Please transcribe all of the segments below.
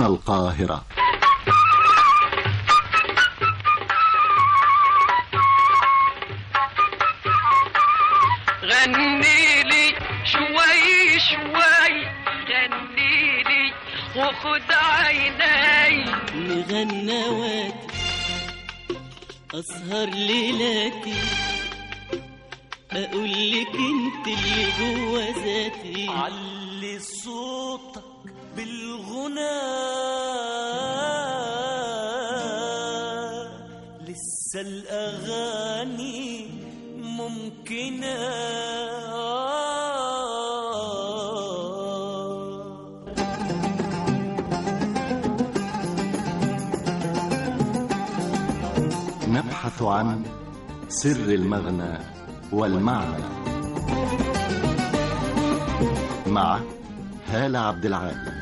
القاهرة غني لي شوي شوي غني لي وخد عيني مغنواتي أسهر ليلاتي أقول لك أنت اللي جوا ذاتي علي صوتك بالغنى لسه الأغاني ممكنة نبحث عن سر المغنى والمعنى مع هالة عبد العال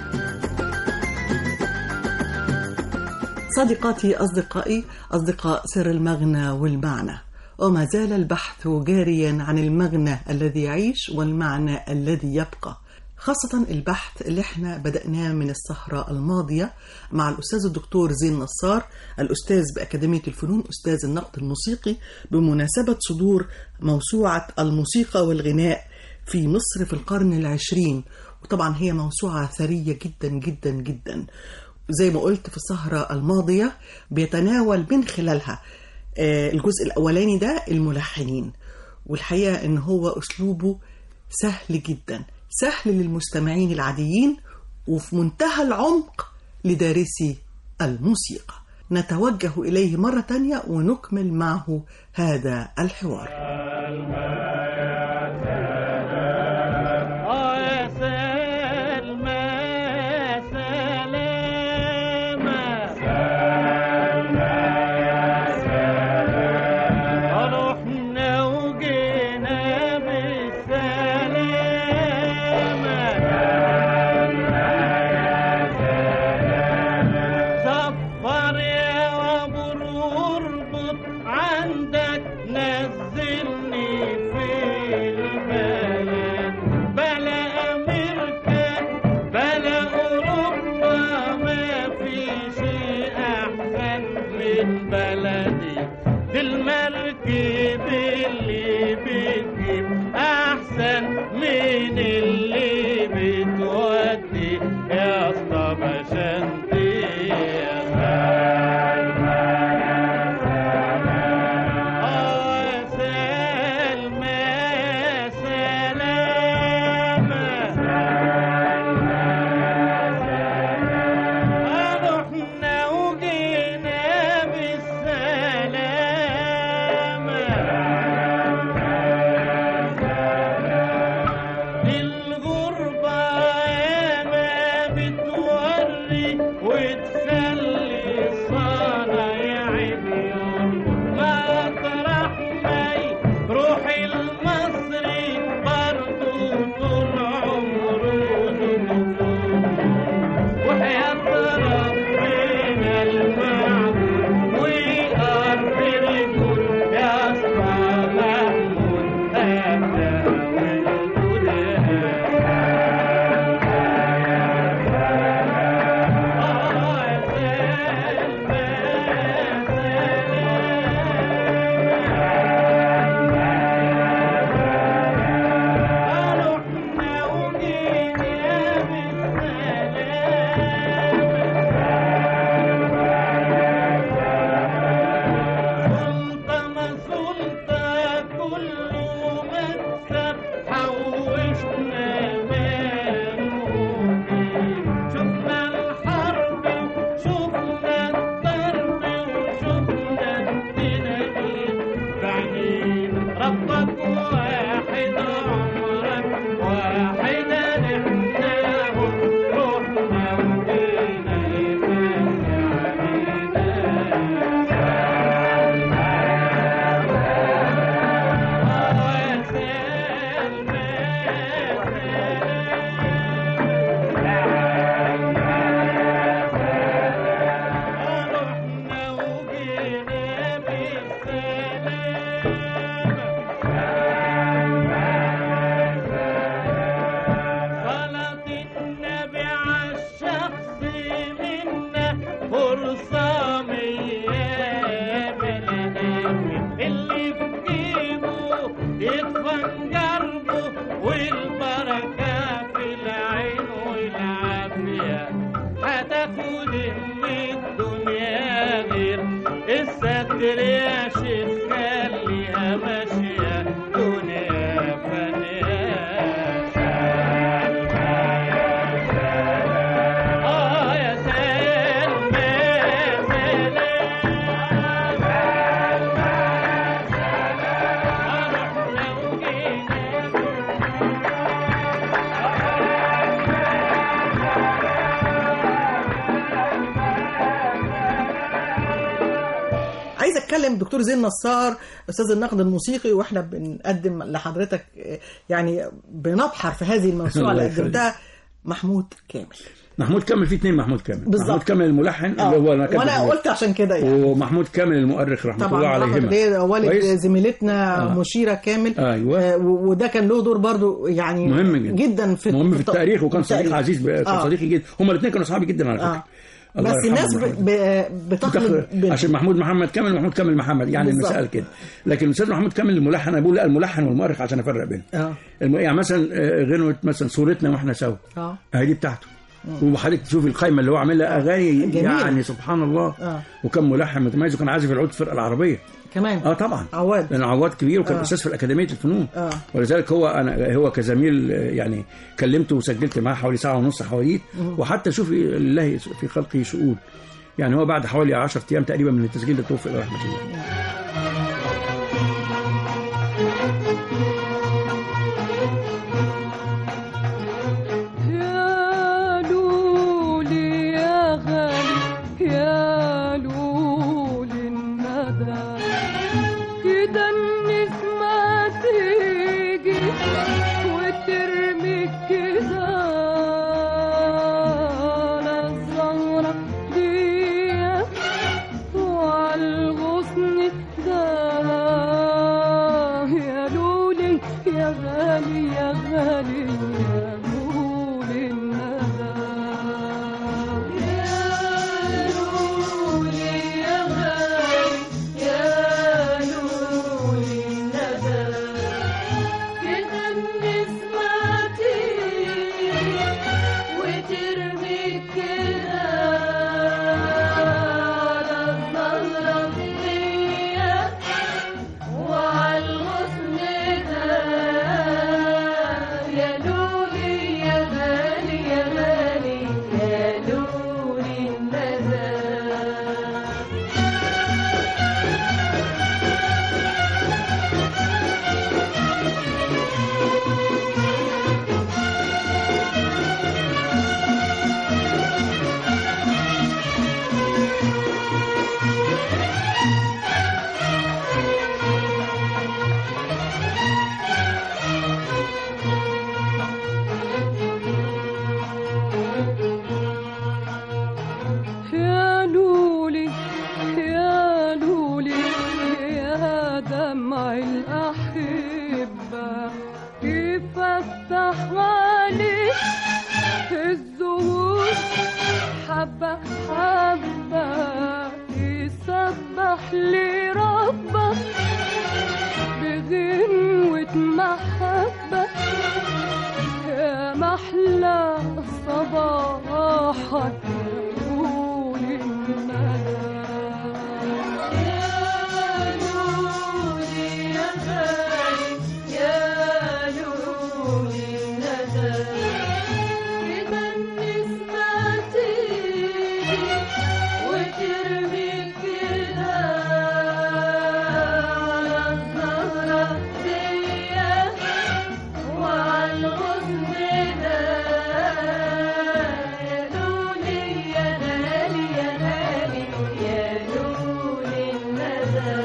صديقاتي أصدقائي أصدقاء سر المغنى والمعنى وما زال البحث جاريا عن المغنى الذي يعيش والمعنى الذي يبقى خاصة البحث اللي احنا بدأناه من السهرة الماضية مع الأستاذ الدكتور زين نصار الأستاذ بأكاديمية الفنون أستاذ النقد الموسيقي بمناسبة صدور موسوعة الموسيقى والغناء في مصر في القرن العشرين وطبعا هي موسوعة ثرية جدا جدا جدا زي ما قلت في السهرة الماضية بيتناول من خلالها آه، الجزء الأولاني ده الملحنين والحقيقة إن هو أسلوبه سهل جدا سهل للمستمعين العاديين وفي منتهى العمق لدارسي الموسيقى نتوجه إليه مرة تانية ونكمل معه هذا الحوار يا سلمى سلامة رحنا وجينا بالسلامة سفر يا وابو اربط عندك نزلنا تاخد من الدنيا غير الستر يا شيخ خليها ماشية دنيا فانية آه يا سلمى سلام أروح لو جينا عايز اتكلم دكتور زين نصار استاذ النقد الموسيقي واحنا بنقدم لحضرتك آه، يعني بنبحر في هذه الموسوعه الله اللي يخليك. قدمتها محمود كامل محمود كامل في اثنين محمود كامل بالظبط. محمود كامل الملحن آه، اللي هو انا كاتب وانا هو. قلت عشان كده يعني ومحمود كامل المؤرخ رحمه الله طبعا عليهما محمود ليه والد كويس؟ زميلتنا آه. مشيره كامل أيوة. آه، و- وده كان له دور برضو يعني مهم جدا جدا في مهم في الت- التاريخ وكان التاريخ. صديق عزيز ب- كان آه. صديقي جدا هما الاثنين كانوا اصحابي جدا على فكره اه الله بس يرحمه الناس ب- محمود. ب- بتخلط بتخلط بينهم. عشان محمود محمد كامل ومحمود كامل محمد يعني بالظبط. المسائل كده لكن الاستاذ محمود كامل الملحن انا بقول لا الملحن والمؤرخ عشان افرق بينهم اه الم... يعني مثلا آه، غنوه مثلا صورتنا واحنا سوا اه اهي دي بتاعته وحضرتك تشوفي القائمه اللي هو عاملها اغاني جميل. يعني سبحان الله آه. وكان ملحن متميز وكان عازف العود في الفرقه العربيه كمان اه طبعا عواد لانه عواد كبير وكان آه. استاذ في الاكاديميه الفنون آه. ولذلك هو انا هو كزميل آه، يعني كلمته وسجلت معاه حوالي ساعه ونص حوالي وحتى شوفي لله في خلقه شؤون يعني هو بعد حوالي 10 ايام تقريبا من التسجيل ده توفي الله رحمه الله يا لولي يا غالي يا لولي الندى كده النسمة تيجي وترمي كده على الزهرة دي وعالغصن ده يا لولي يا غالي يا غالي يا لولي الندى يا لولي يا غالي يا لولي الندى كده النسمة تيجي وترمي كده على الزهرة دي وعالغصن ده يا لولي يا غالي يا غالي يا لولي الندى يا لولي يا لولي يا دمع الأحبة كيف أفتح عليك الزهور حبة حبة يسبح لي ربك بغنوة محبة يا محلى صباحك قول الندى يا لولي يا غالي يا لولي الندى كده النسمة تيجي وترمي كده على الزهرة دي وعالغصن ده يا لولي يا غالي يا غالي يا لولي الندى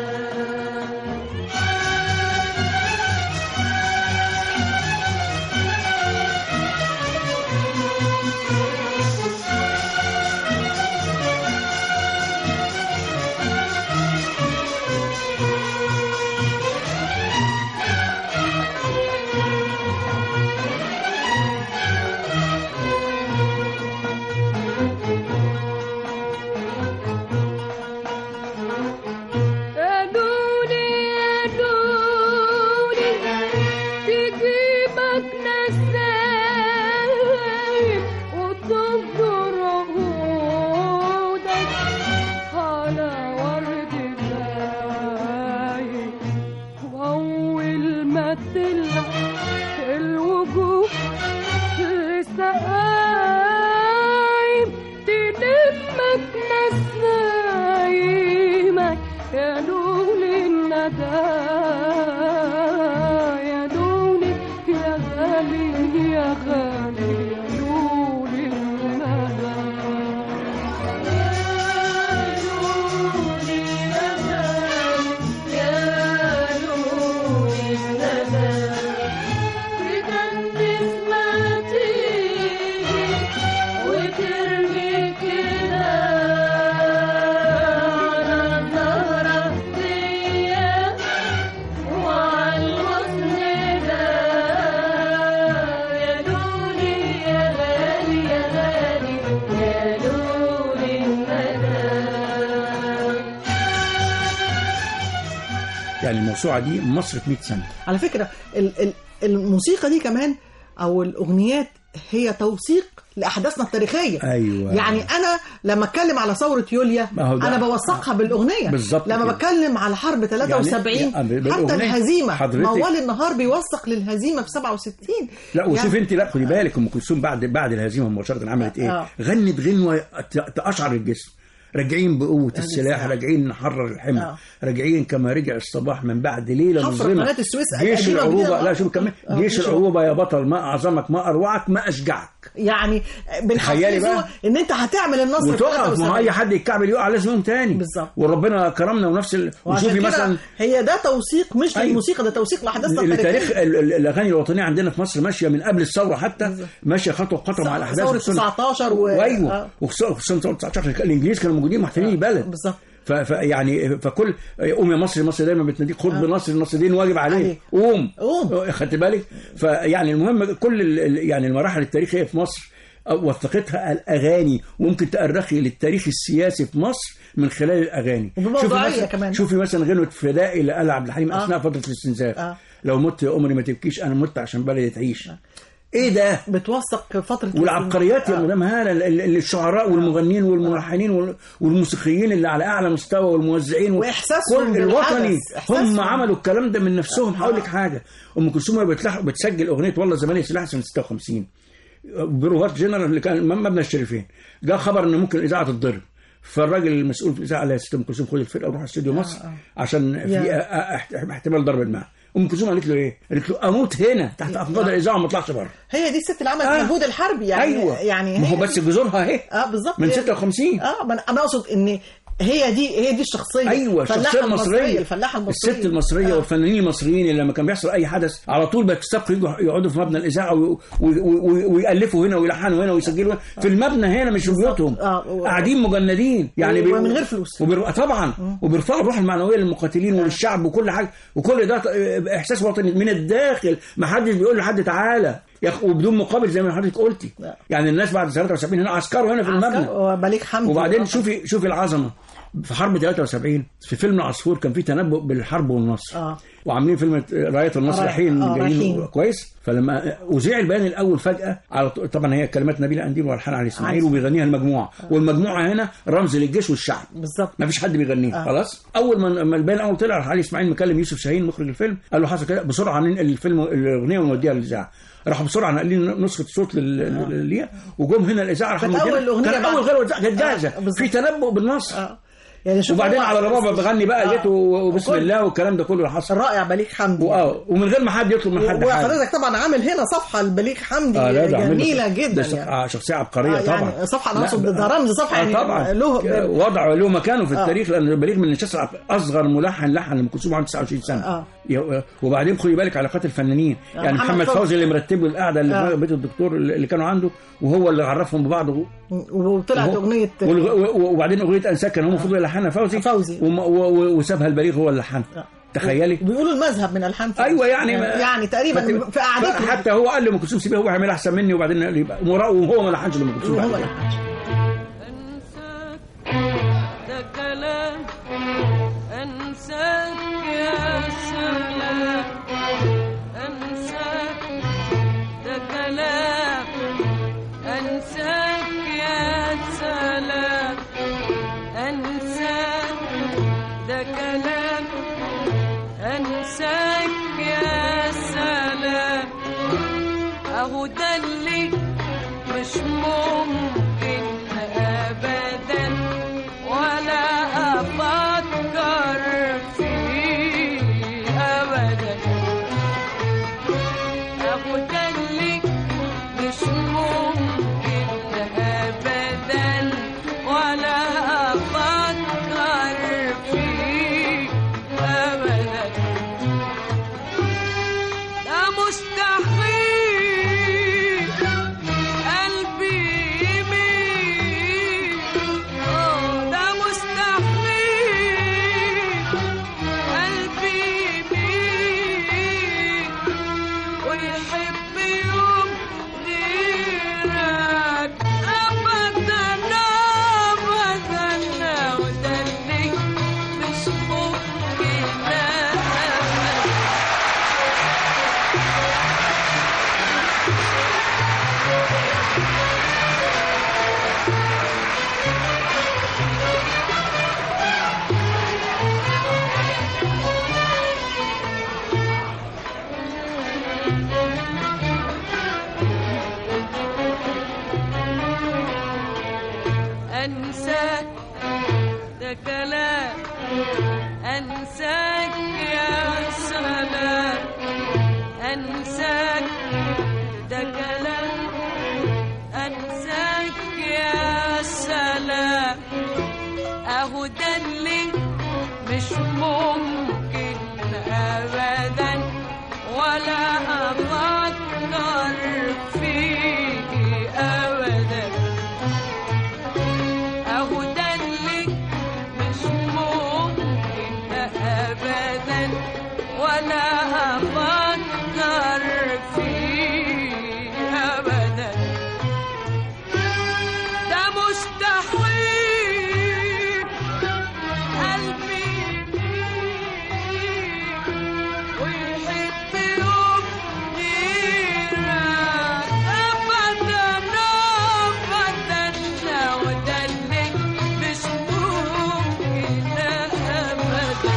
يا نور الندى يعني الموسوعه دي مصر في 100 سنه على فكرة ال- ال- الموسيقى دي كمان أو الأغنيات هي توثيق لأحداثنا التاريخية أيوة. يعني أنا لما أتكلم على ثورة يوليا ما هو ده- أنا بوثقها بالأغنية بالظبط لما كده. بتكلم على حرب 73 يعني بال- حتى بالأغنية. الهزيمة حضرتك- موال النهار بيوثق للهزيمة في 67 لا وشوف يعني- انت لا خدي بالك ام كلثوم بعد بعد الهزيمه مباشره عملت ايه؟ آه. غنت غنوه ت- تقشعر الجسم راجعين بقوه السلاح السلاح. راجعين نحرر الحمى آه. راجعين كما رجع الصباح من بعد ليله حفر مظلمه قناة السويس جيش القديمة العروبه جديدة. لا شوف كمان آه، جيش جيش العروبه يا بطل ما اعظمك ما اروعك ما اشجعك يعني تخيلي بنحفزه بقى. ان انت هتعمل النصر في وتقف ما هو 73. اي حد يتكعبل يقع لازم يوم تاني بالظبط. وربنا كرمنا ونفس ال... وعشان وشوفي كده مثلا هي ده توثيق مش أيوة. للموسيقى ده توثيق لاحداثنا التاريخ التاريخيه ال- ال- الاغاني الوطنيه عندنا في مصر ماشيه من قبل الثوره حتى ماشيه خطوه بخطوه مع الاحداث ثورة والسنة. 19 و- وايوه آه. وخصوصا خصوصاً ثوره 19 الانجليز كانوا موجودين محتلين البلد بالظبط ف- فيعني فكل قوم يا مصر مصر دايما بتناديك خد بنصر النصر دين واجب عليه عليك. قوم قوم. خدت بالك فيعني المهم كل ال- ال- يعني المراحل التاريخيه في مصر وثقتها الاغاني وممكن تأرخي للتاريخ السياسي في مصر من خلال الاغاني وبموضوعية شوفي مثلا كمان. شوفي مثلا غنوه فدائي اللي قالها عبد الحليم آه. اثناء فتره الاستنزاف آه. لو مت يا امري ما تبكيش انا مت عشان بلدي تعيش ايه ده بتوثق فتره والعبقريات يا آه. مدام هاله ال- ال- الشعراء والمغنيين والملحنين وال- والموسيقيين اللي على اعلى مستوى والموزعين وإحساسهم كل الوطني بالحدث، إحساسهم. هم عملوا الكلام ده من نفسهم هقول لك حاجه ام كلثوم وهي بتلح- بتسجل اغنيه والله زماني سلاح سنه 56 بروفات جنرال اللي كان م- مبنى الشريفين جاء خبر ان ممكن الاذاعه تتضرب فالراجل المسؤول في الاذاعه قال لها يا ست ام كلثوم خد الفرقه وروح استوديو مصر عشان في يا. أ- أ- احتمال ضرب الماء ام كلثوم قالت له ايه؟ قالت له اموت هنا تحت افقاد الاذاعه وما اطلعش بره هي دي الست اللي عملت آه. مجهود الحرب يعني ايوه يعني ما هو هي بس دي- جذورها اهي اه بالظبط من هي- 56 اه ما أنا- انا اقصد ان هي دي هي دي الشخصيه ايوه الفلاحة الشخصيه المصريه الفلاحه المصريه الست المصريه آه. والفنانين المصريين اللي لما كان بيحصل اي حدث على طول بيستبقوا يجوا يقعدوا في مبنى الاذاعه وي- وي- وي- ويالفوا هنا ويلحنوا هنا ويسجلوا هنا في المبنى هنا مش في بيوتهم آه. و- قاعدين مجندين يعني بي- ومن غير فلوس. وبير... طبعا وبيرفعوا الروح المعنويه للمقاتلين وللشعب وكل حاجه وكل ده ط- احساس وطني من الداخل ما حدش بيقول لحد تعالى يا أخ- وبدون مقابل زي ما حضرتك قلتي لا. يعني الناس بعد 73 هنا عسكروا هنا في المبنى عسكر وبليغ حمدي وبعدين آه. شوفي شوفي العظمه في حرب 73 في فيلم العصفور كان في تنبؤ بالحرب والنصر آه. وعاملين فيلم رايه النصر راية- رايحين آه، جايين رايحين. كويس فلما اذيع البيان الاول فجاه على ط- طبعا هي كلمات نبيله قنديل والحان علي اسماعيل عارف. وبيغنيها المجموعه والمجموعه هنا رمز للجيش والشعب بالظبط ما فيش حد بيغنيها آه. خلاص اول ما ما البيان الاول طلع راح علي اسماعيل مكلم يوسف شاهين مخرج الفيلم قال له حصل كده بسرعه ننقل الفيلم الاغنيه ونوديها للاذاعه راحوا بسرعه ناقلين نسخه صوت لل- لل- ليها وجم هنا الاذاعه راحوا كانت مدينا- أول أغنية كان بعد- اول غير كانت جاهزه آه، بالظبط. في تنبؤ بالنصر اه يعني شوف وبعدين هو- على الربابه بغني بقى آه. جيت و- وبسم وكل- الله والكلام ده كله اللي حصل الرائع بليغ حمدي واه ومن غير ما حد يطلب من حد حاجه وحضرتك طبعا عامل هنا صفحه لبليغ حمدي آه لا ده عامل له- جميله ده جدا شخ- يعني آه شخصيه عبقريه آه طبعا يعني صفحة أنا لا، أقصد ب- ده رمز صفحة آه يعني طبعا له- وضعه له مكانه في آه. التاريخ لان بليغ من الناس العب- اصغر ملحن لحن لام كلثوم عنده 29 سنه آه. ي- وبعدين خدي بالك علاقات الفنانين آه، يعني محمد محمد فوزي. فوزي اللي مرتب له القعده اللي آه. في بيت الدكتور اللي كانوا عنده وهو اللي عرفهم ببعض وطلعت وهو- اغنيه والغ- و- وبعدين اغنيه انساك كان هو المفروض يلحنها فوزي فوزي. وم- و- و- وسابها البليغ هو اللي لحنها آه. تخيلي بيقولوا المذهب من الحان فوزي. ايوه يعني يعني تقريبا فت- في قعدتهم حتى هو قال لام كلثوم سيبها هو هيعمل احسن مني وبعدين يبقى وراه وهو ما لحنش لام كلثوم وهو بعد كده. لحن. أنساك ده كلام أنساك يا سلام أنساك ده كلام أنساك يا سلام أنساك ده كلام أنساك يا سلام أهو ده اللي مش ممكن أبدا ولا أفكر فيه أبدا أهو ده اللي مش ممكن أبدا ولا أفكر فيه أبدا ده مستحيل قلبي أنساك ده كلام أنساك يا سلام أنساك ده كلام أنساك يا سلام أهو ده اللي مش ممكن أبدا ولا أفكر فيه أبدا أهو ده اللي مش ممكن أبدا ولا أفكر فيه أبدا ده مستحيل قلبي يميل ويحب يوم غيرك أبدا أبدا لو ده اللي مش ممكن أبدا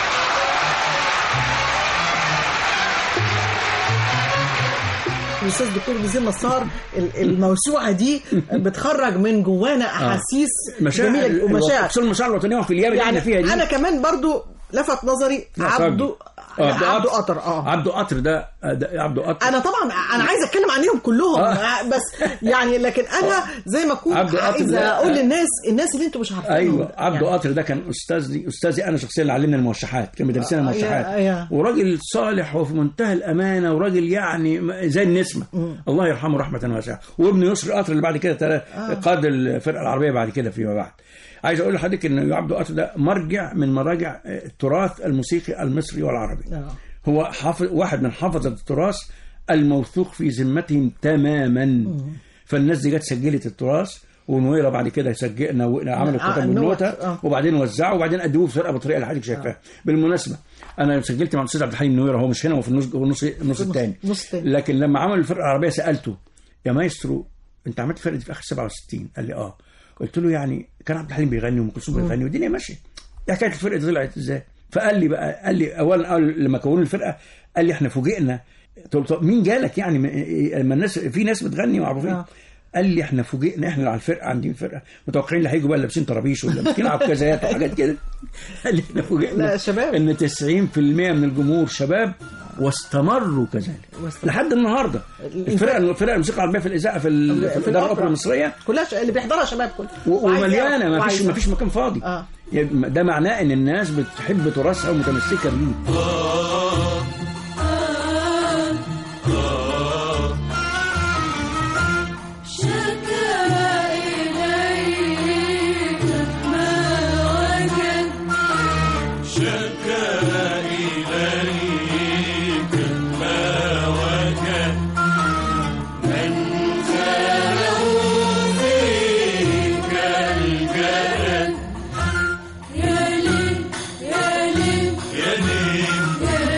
الاستاذ دكتور جزيل نصار ال- الموسوعه دي بتخرج من جوانا احاسيس جميله ومشاعر خصوصا المشاعر الوطنيه في الايام اللي يعني احنا فيها دي انا كمان برضو لفت نظري عبده آه، عبده قطر اه عبده قطر ده ده عبده قطر انا طبعا انا عايزه اتكلم عنهم كلهم آه. بس يعني لكن انا زي ما اكون عبده قطر عايزه ده- اقول للناس الناس اللي انتوا مش عارفينهم ايوه عبده يعني. قطر ده كان استاذي استاذي انا شخصيا اللي علمنا الموشحات كان بيدرسنا آه، الموشحات يا- يا. وراجل صالح وفي منتهى الامانه وراجل يعني م- زي النسمه الله يرحمه رحمه واسعه وابن يسر قطر اللي بعد كده تلا- قاد الفرقه العربيه بعد كده فيما بعد عايز اقول لحضرتك ان عبده قطر ده مرجع من مراجع التراث الموسيقي المصري والعربي آه. هو حافظ واحد من حفظة التراث الموثوق في ذمتهم تماما فالناس دي جت سجلت التراث ونويرة بعد كده سجل نو... عملوا آه، كتب النوت، النوتة آه. وبعدين وزعوا وبعدين قدموه في فرقه بالطريقه اللي حضرتك شايفاها بالمناسبه انا سجلت مع الاستاذ عبد الحليم نويرة هو مش هنا هو في النص هو النص النص الثاني النص التاني. لكن لما عمل الفرقه العربيه سالته يا مايسترو انت عملت الفرقه دي في اخر 67 قال لي اه قلت له يعني كان عبد الحليم بيغني وام كلثوم بتغني والدنيا ماشيه ايه حكايه الفرقه دي طلعت ازاي فقال لي بقى قال لي اولا قال لما كونوا الفرقه قال لي احنا فوجئنا قلت له طب مين جالك يعني م- لما الناس في ناس بتغني معروفين آه. قال لي احنا فوجئنا احنا اللي على الفرقه عندنا فرقه متوقعين اللي هيجوا بقى لابسين طرابيش ولا ماسكين عكازات وحاجات كده قال لي احنا فوجئنا لا، شباب. ان 90% من الجمهور شباب واستمروا كذلك واستمروا. لحد النهارده الفرقه الفرقه الموسيقى العربيه في الاذاعه في, ال- في الاداره الاوبرا المصريه كلها ش... اللي بيحضرها شباب كله و- وعايز ومليانه يعرف- ما فيش وعايز ما فيش مكان فاضي آه. يعني ده معناه ان الناس بتحب تراثها ومتمسكه بيه شكا إليك ما وجد يا ليل يا ليل يا ليل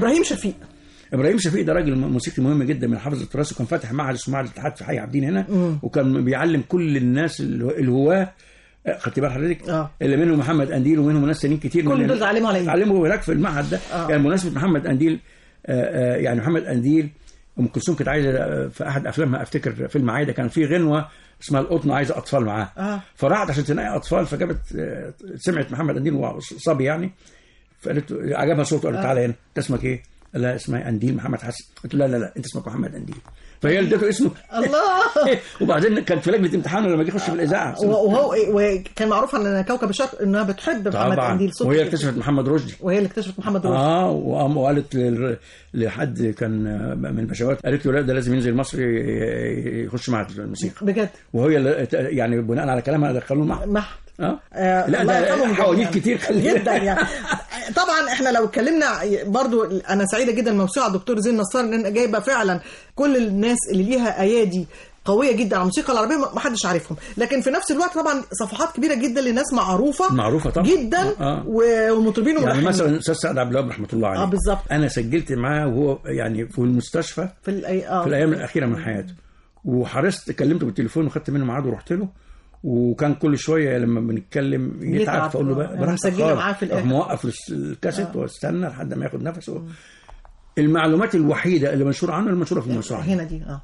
ابراهيم شفيق ابراهيم شفيق ده راجل موسيقي مهم جدا من حافظ التراث وكان فاتح معهد اسمه معهد الاتحاد في حي عابدين هنا وكان بيعلم كل الناس الهو- الهواه آه، خدت بال حضرتك آه. اللي منهم محمد انديل ومنهم ناس تانيين كتير كل من دول اتعلموا على إيه؟ اتعلموا هناك في المعهد ده آه. يعني بمناسبه محمد انديل آه، آه، يعني محمد انديل ام كلثوم كانت عايزه آه، في احد افلامها افتكر فيلم عايده كان في غنوه اسمها القطن عايزه اطفال معاه آه. فراحت عشان تنقي اطفال فجابت آه، سمعت محمد انديل وهو صبي يعني فقالت له- عجبها صوته قالت تعالى هنا انت اسمك ايه؟ قال لها اسمها انديل محمد حسن قلت له لا لا لا انت اسمك محمد انديل فهي اللي ادته اسمه الله وبعدين كان في لجنه امتحانه لما جه يخش في الاذاعه وهو وكان معروف عن كوكب الشرق انها بتحب محمد طبعا قنديل صوته وهي كده. اكتشفت محمد رشدي وهي اللي اكتشفت محمد رشدي اه وقام وقالت لل- لحد كان من البشوات قالت له لا ده لازم ينزل مصر ي- يخش معهد الموسيقى بجد وهي اللي يعني بناء على كلامها دخلوه المعهد محت اه آه، لا الله ده يرحمهم حواديت جميعاً. كتير خلي بالك. جدا يعني طبعا احنا لو اتكلمنا برضو انا سعيده جدا موسوعه الدكتور زين نصار لان جايبه فعلا كل الناس اللي ليها ايادي قويه جدا على الموسيقى العربيه ما حدش عارفهم لكن في نفس الوقت طبعا صفحات كبيره جدا لناس معروفه معروفة طبعا. جدا آه. والمطربين يعني والملحنين. مثلا الاستاذ سعد عبد الوهاب رحمه الله عليه آه، بالظبط. انا سجلت معاه وهو يعني في المستشفى في الأي... آه. في الايام الاخيره من حياته وحرصت كلمته بالتليفون وخدت منه ميعاد ورحت له وكان كل شويه لما بنتكلم يتعب. يتعب فاقول له آه. بقى يعني براحتك مسجلة خالص. معاه في أروح الآخر. موقف الس- الكاسيت واستنى لحد ما ياخد نفسه المعلومات الوحيده اللي منشوره عنه المنشوره في الموسوعه هنا دي اه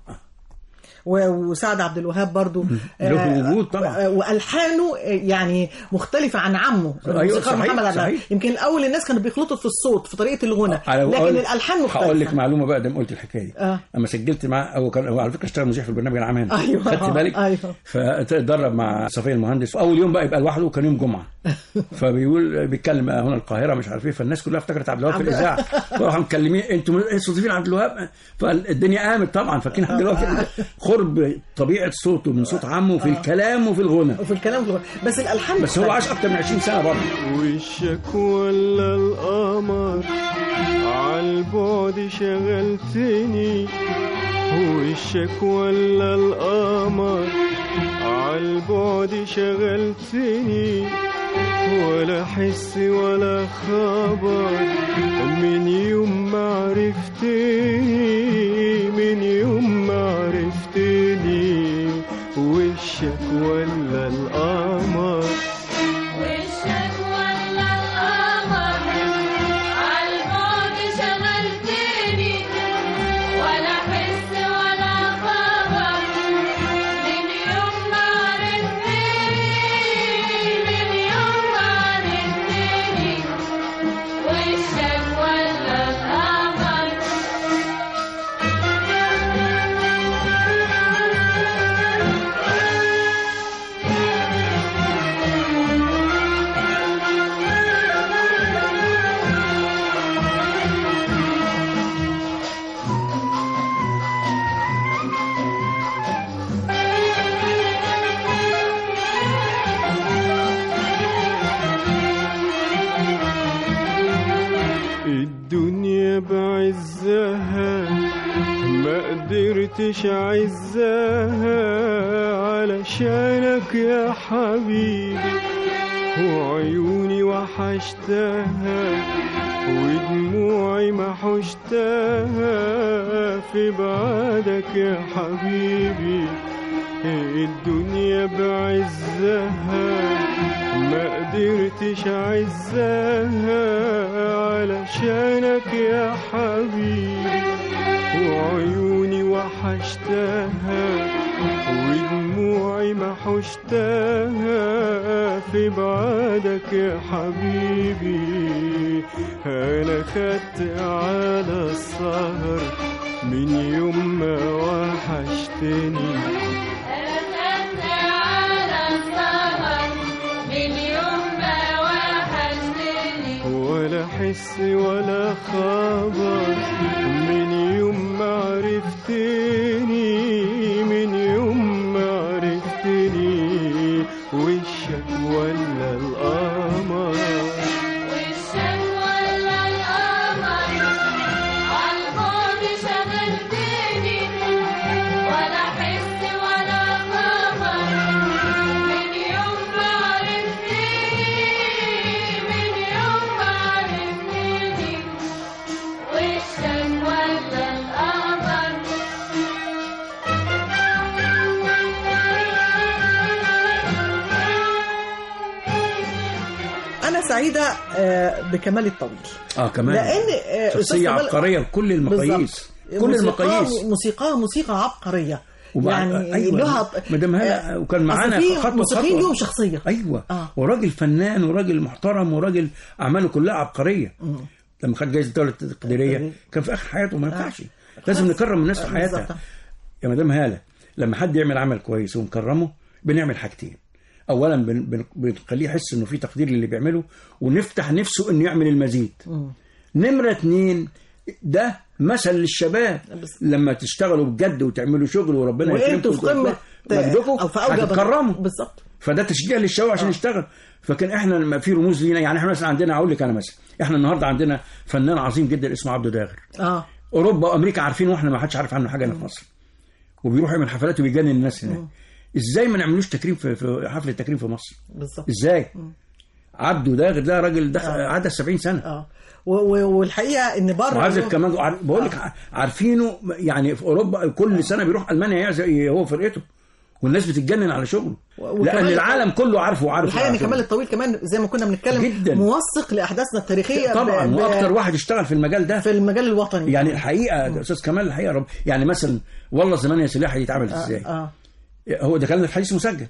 و- وسعد عبد الوهاب برضو له آه، وجود طبعا. آه، والحانه آه، يعني مختلفه عن عمه أيوة، الموسيقار صحيح، محمد عبد الوهاب صحيح. يمكن الاول الناس كانوا بيخلطوا في الصوت في طريقه الغنى على- لكن أقول- الالحان مختلفه هقول لك معلومه بقى دام قلت الحكايه دي آه. اما سجلت معاه هو كان هو على فكره اشتغل مذيع في البرنامج العام هنا أيوة. خدت بالك أيوة. فتدرب مع صفيه المهندس اول يوم بقى يبقى لوحده وكان يوم جمعه فبيقول بيتكلم هنا القاهره مش عارف ايه فالناس كلها افتكرت عبد الوهاب في عبد- الاذاعه فراحوا مكلمين انتوا مستضيفين عبد الوهاب فالدنيا قامت طبعا فاكرين عبد الوهاب قرب طبيعه صوته من صوت عمه في الكلام وفي الغنى وفي الكلام في الغنى. بس الالحان بس هو مختلفة. عاش اكتر من 20 سنه برضه وشك ولا القمر عالبعد شغلتني وشك ولا القمر عالبعد شغلتني ولا حس ولا خبر من يوم ما عرفتني من يوم ما عرفتني وشك ولا القمر وشك ولا القمر عالبعد شغلتني ولا حس ولا خبر من يوم ما عرفتني من يوم ما عرفتني وشك ولا القمر الدنيا بعزها ما قدرتش اعزها علشانك يا حبيبي وعيوني وحشتها ودموعي ما حشتها في بعدك يا حبيبي الدنيا بعزها ما قدرتش اعزها علشانك يا حبيبي وعيوني وحشتها ودموعي ما حشتها في بعدك يا حبيبي انا خدت على السهر من يوم ما وحشتني أخذت على السهر من يوم ما وحشتني ولا حس ولا خبر من يوم ما عرفتني من يوم ما عرفتني وشك ولا القمر وشك ولا القمر عالبعد شغلتني ولا حس ولا خبر من يوم ما عرفتني من يوم ما عرفتني وشك سعيده آه، بكمال الطويل اه كمان لان آه، أستاذ شخصيه كمال- عبقريه بكل المقاييس بالظبط. كل موسيقاه- المقاييس موسيقاه موسيقى عبقريه وبع- يعني أيوة. لها مدام هلا آه، وكان معانا أصل في خطوة موسيقيين خطوة. لهم شخصيه ايوه آه. وراجل فنان وراجل محترم وراجل اعماله كلها عبقريه لما خد جائزه الدوله التقديريه كان في اخر حياته ما ينفعش لازم نكرم الناس في آه، حياتها بالظبط. يا مدام هاله لما حد يعمل عمل كويس ونكرمه بنعمل حاجتين اولا بن- بن- بنخليه يحس انه في تقدير للي بيعمله ونفتح نفسه انه يعمل المزيد نمره اتنين ده مثل للشباب بس- لما تشتغلوا بجد وتعملوا شغل وربنا وانتوا في قمه مجدكم او في اوجه هتتكرموا بالظبط فده تشجيع للشباب عشان يشتغل فكان احنا لما في رموز لينا يعني احنا مثلا عندنا اقول لك انا مثلا احنا النهارده عندنا فنان عظيم جدا اسمه عبده داغر اه اوروبا وامريكا عارفين واحنا ما حدش عارف عنه حاجه هنا في مصر وبيروح يعمل حفلات وبيجنن الناس هناك ازاي ما نعملوش تكريم في, في حفله تكريم في مصر بالظبط ازاي عبده داغر ده راجل دخل عدى 70 سنه اه و- و- والحقيقه ان بره وعازف كمان وعار- بقول لك عارفينه يعني في اوروبا كل سنه بيروح المانيا يعزف هو فرقته والناس بتتجنن على شغله و- لان وكمان- العالم كله عارفه وعارف الحقيقه ان عارفه. كمال الطويل كمان زي ما كنا بنتكلم جداً. موثق لاحداثنا التاريخيه طبعا ب- ب- واكتر واحد اشتغل في المجال ده في المجال الوطني يعني الحقيقه ده استاذ كمال الحقيقه رب يعني مثلا والله زمان يا سلاح يتعمل ازاي اه هو ده كان الحديث مسجل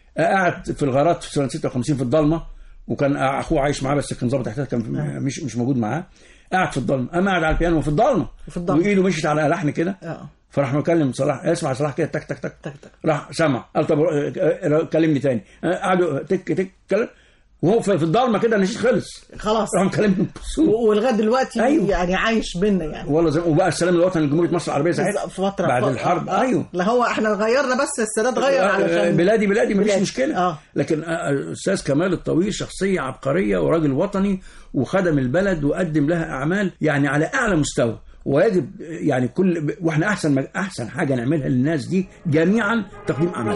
قاعد في الغارات في سنه 56 في الضلمه وكان اخوه عايش معاه بس كان ظابط احتياط كان مش مش موجود معاه قاعد في الضلمه اما قاعد على البيانو في الضلمه في الضلمة. وايده مشيت على لحن كده اه فراح مكلم صلاح اسمع صلاح كده تك تك تك تك تك. راح سمع قال طب آه، آه، كلمني تاني آه، قعدوا تك تك كلم وهو في في الضلمه كده النشيد خلص خلاص راح مكلمني بصوت و- ولغايه دلوقتي أيوة. يعني عايش بينا يعني والله زي وبقى السلام الوطني لجمهوريه مصر العربيه ساعتها في فتره بعد ف- الحرب آه. ايوه لا هو احنا غيرنا بس السادات غير آه، علشان بلادي بلادي مفيش بلادي. مشكله اه لكن آه، استاذ كمال الطويل شخصيه عبقريه وراجل وطني وخدم البلد وقدم لها اعمال يعني على اعلى مستوى ويجب يعني كل واحنا احسن احسن حاجه نعملها للناس دي جميعا تقديم اعمال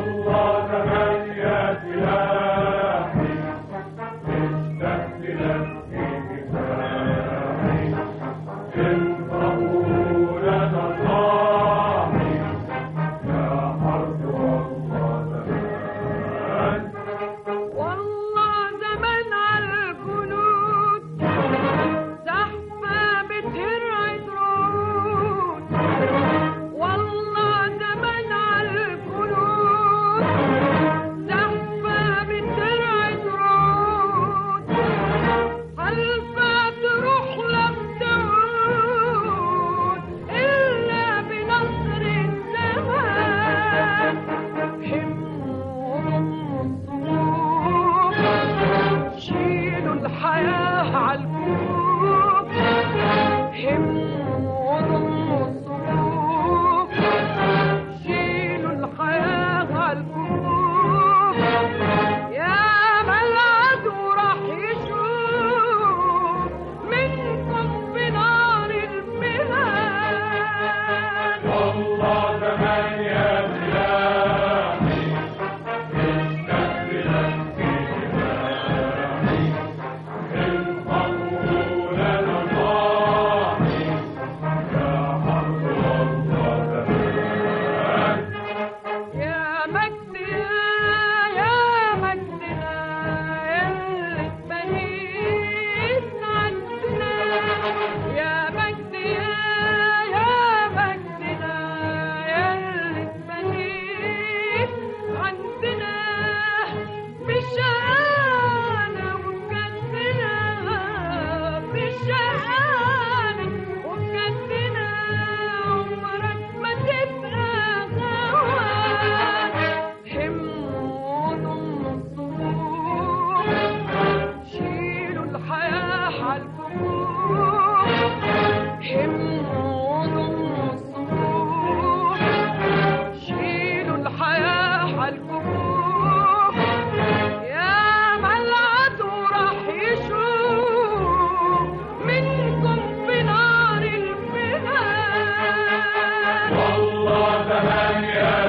والله زمان على الجنود زحفة بترعد رعود والله زمان على الجنود زحفة بترعد رعود حلفة تروح لم تعود إلا بنصر الزمان شيلوا الحياة عالكوب هموا وضموا الصفوف شيلوا الحياة عالكوب يا ملعب وراح يشوف منكم بنار البلاد والله زمان يا يا مجدنا يا مجدنا يا اللي اتبنيت عندنا يا مجدنا يا مجدنا يا اللي اتبنيت عندنا بالشقانة وبجدنا بالشقانة وبجدنا عمرك ما تبقى غوان هموا وضموا الصفوف شيلوا الحياة عالكفوف هموا وضموا الصفوف شيلوا الحياة عالكفوف يا ملعب وراح يشوف منكم في نار البلاد والله زمان يا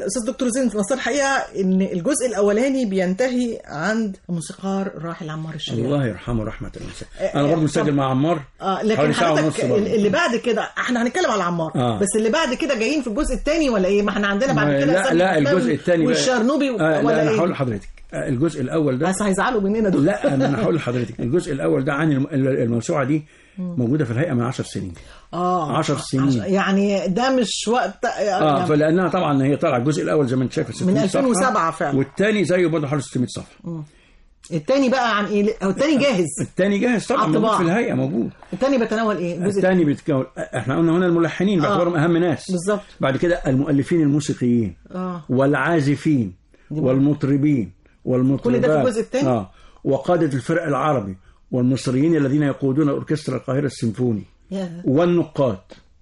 استاذ دكتور زين نصر الحقيقه ان الجزء الاولاني بينتهي عند الموسيقار الراحل عمار الشريعي الله يرحمه رحمه الله انا برضه مسجل مع عمار اه لكن حوالي ساعه ونص حضرتك برضه. اللي بعد كده احنا هنتكلم على عمار آه. بس اللي بعد كده جايين في الجزء الثاني ولا ايه ما احنا عندنا بعد ما- كده لا سامي لا الكتاب الجزء الثاني والشرنوبي آه ولا لا انا ايه هقول لحضرتك آه، الجزء الاول ده بس هيزعلوا مننا دول لا انا أنا هقول لحضرتك الجزء الاول ده عن الم- الموسوعه دي موجوده في الهيئه من 10 سنين اه 10 سنين. يعني ده مش وقت اه يعني فلانها طبعا هي طالعه الججزء الاول زي ما انت شايف 600 من صفحة، 2007 فعلا. والثاني زيه برضه حوالي 600 صفحه الثاني بقى عن ايه هو الثاني جاهز الثاني جاهز طبعا على موجود الطباعة. في الهيئه موجود الثاني بيتناول ايه الجزء الثاني بيتكون احنا قلنا هنا الملحنين باعتبارهم اهم ناس بالظبط. بعد كده المؤلفين الموسيقيين اه والعازفين والمطربين والمطربات كل ده في الجزء التاني؟ اه وقادة الفرق العربي والمصريين الذين يقودون اوركسترا القاهرة السيمفوني يا. والنقاد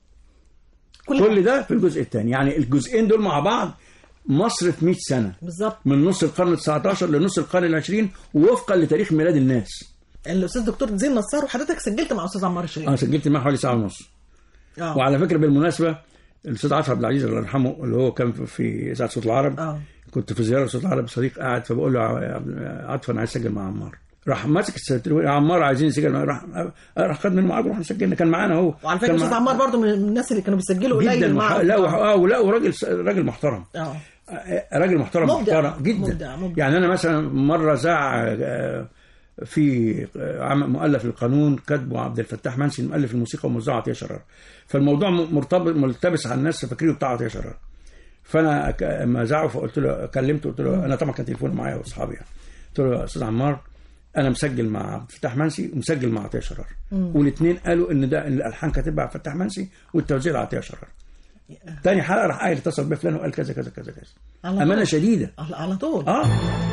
كل, كل ده في الجزء الثاني يعني الجزئين دول مع بعض مصر في 100 سنة بالظبط من نص القرن ال 19 لنص القرن العشرين وفقا لتاريخ ميلاد الناس الاستاذ دكتور زين نصار وحضرتك سجلت مع استاذ عمار الشريف انا سجلت معاه حوالي ساعة ونص اه وعلى فكره بالمناسبه الاستاذ عاطف عبد العزيز الله يرحمه اللي هو كان في اذاعه صوت العرب اه كنت في زياره صوت العرب صديق قاعد فبقول له يا عبد- عاطف انا عايز اسجل مع عمار راح ماسك التليفون يا عمار عايزين نسجل معاه. راح راح خد منه ميعاد وراح نسجلنا كان معانا هو وعلى فكره كان استاذ مع- عمار برضو من الناس اللي كانوا بيسجلوا جدا قليل وح... مع لا وح... اه ولا وراجل راجل محترم اه راجل محترم مبدع. محترم جدا مبدع. مبدع. يعني انا مثلا مره زع آه، في آه، عم- مؤلف القانون كاتبه عبد الفتاح منسي مؤلف الموسيقى وموزعه عطيه شرار فالموضوع م- مرتبط ملتبس على الناس فاكرينه بتاع عطيه شرار فانا ك- اما زعه فقلت له كلمته قلت له انا طبعا كان تليفون معايا واصحابي يعني قلت له يا استاذ عمار انا مسجل مع عبد الفتاح منسي ومسجل مع عطيه شرار والاثنين قالوا ان ده الالحان كاتبها عبد الفتاح منسي والتوزيع لعطيه شرار تاني حلقه راح قايل اتصل بيه فلان وقال كذا كذا كذا كذا على امانه طول. شديده على على طول اه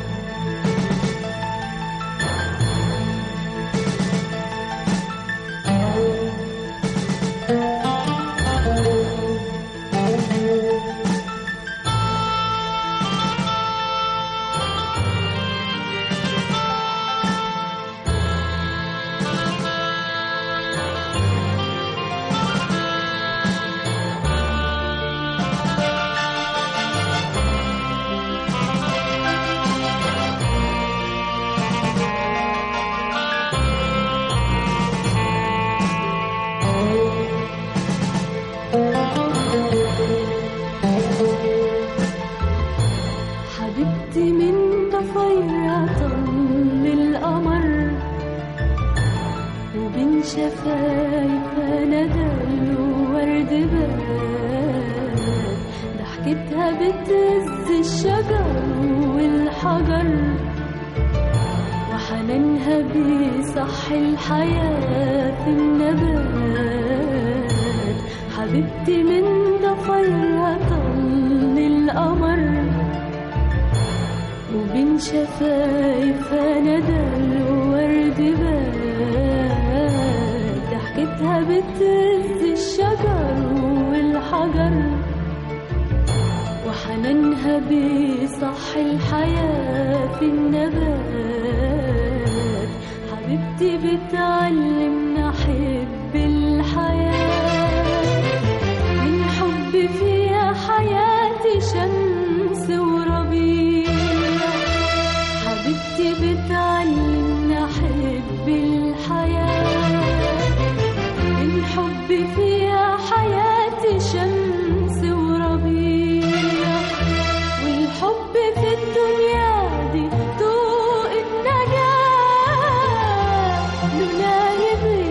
حبيبتي من ضفيرة طل القمر وبين شفايفها ندى الورد بات ضحكتها بتهز الشجر والحجر وحنانها بيصحي الحياة في النبات حبيبتي من ضفيرها طل القمر وبين شفايفها ندى الورد بات ضحكتها بتهز الشجر والحجر وحنانها بيصحي الحياة في النبات حبيبتي بتعلمنا حب الحياة من حب فيها حياتي شمس وربيع حبيبتي بتعلمنا حب الحياة من حب فيها حياتي شمس وربيع والحب في الدنيا دي طوق النجاة لولا يبقى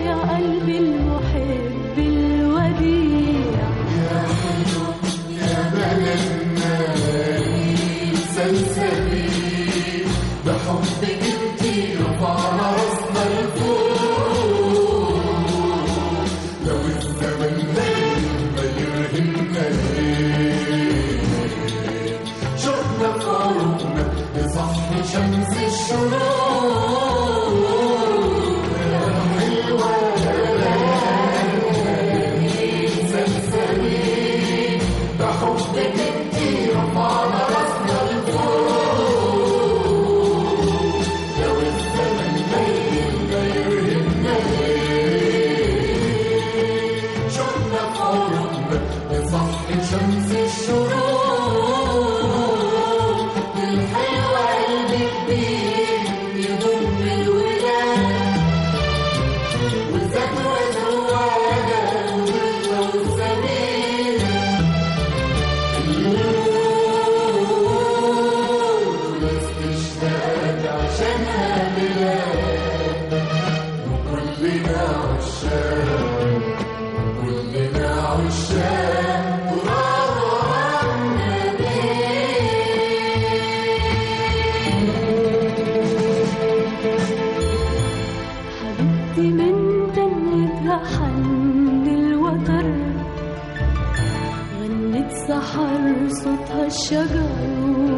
صوتها الشجر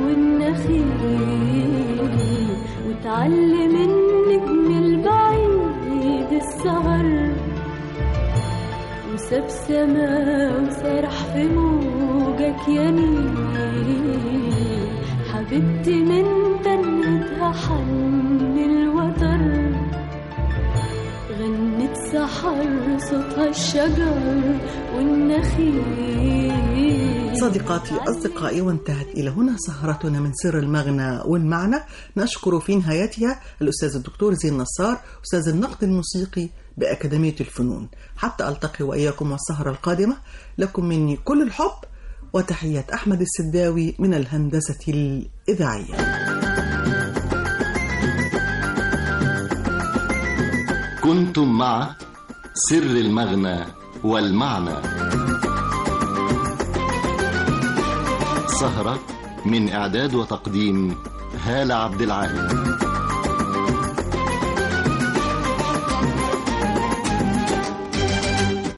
والنخيل وتعلم النجم البعيد السهر وساب سما وسرح في موجك يا نيل حبيبتي من تنتها حن الوتر غنت سحر صوتها الشجر والنخيل صديقاتي أصدقائي وانتهت إلى هنا سهرتنا من سر المغنى والمعنى نشكر في نهايتها الأستاذ الدكتور زين نصار أستاذ النقد الموسيقي بأكاديمية الفنون حتى ألتقي وإياكم والسهرة القادمة لكم مني كل الحب وتحيات أحمد السداوي من الهندسة الإذاعية كنتم مع سر المغنى والمعنى سهرة من إعداد وتقديم هالة عبد العال